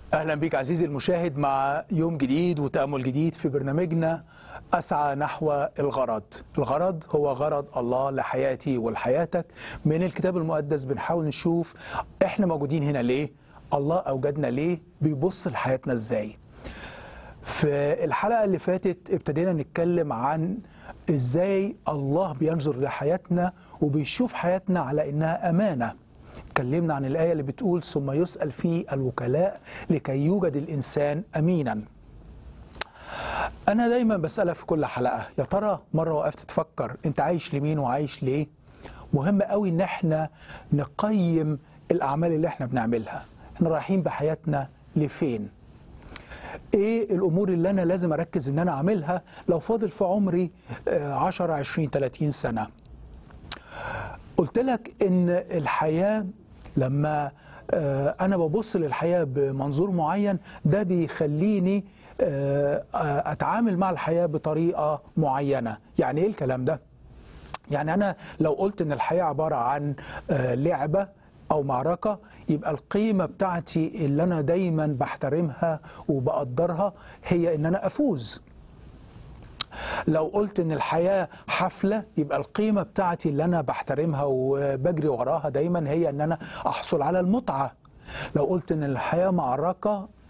اهلا بك عزيزي المشاهد مع يوم جديد وتامل جديد في برنامجنا اسعى نحو الغرض الغرض هو غرض الله لحياتي ولحياتك من الكتاب المقدس بنحاول نشوف احنا موجودين هنا ليه الله اوجدنا ليه بيبص لحياتنا ازاي في الحلقه اللي فاتت ابتدينا نتكلم عن ازاي الله بينظر لحياتنا وبيشوف حياتنا على انها امانه اتكلمنا عن الآية اللي بتقول ثم يسأل فيه الوكلاء لكي يوجد الإنسان أمينا أنا دايما بسألها في كل حلقة يا ترى مرة وقفت تفكر أنت عايش لمين وعايش ليه مهم قوي إن احنا نقيم الأعمال اللي احنا بنعملها احنا رايحين بحياتنا لفين ايه الامور اللي انا لازم اركز ان انا اعملها لو فاضل في عمري 10 20 30 سنه قلت لك ان الحياه لما انا ببص للحياه بمنظور معين ده بيخليني اتعامل مع الحياه بطريقه معينه يعني ايه الكلام ده يعني انا لو قلت ان الحياه عباره عن لعبه او معركه يبقى القيمه بتاعتي اللي انا دايما بحترمها وبقدرها هي ان انا افوز لو قلت ان الحياه حفله يبقى القيمه بتاعتي اللي انا بحترمها وبجري وراها دايما هي ان انا احصل على المتعه لو قلت ان الحياه معركه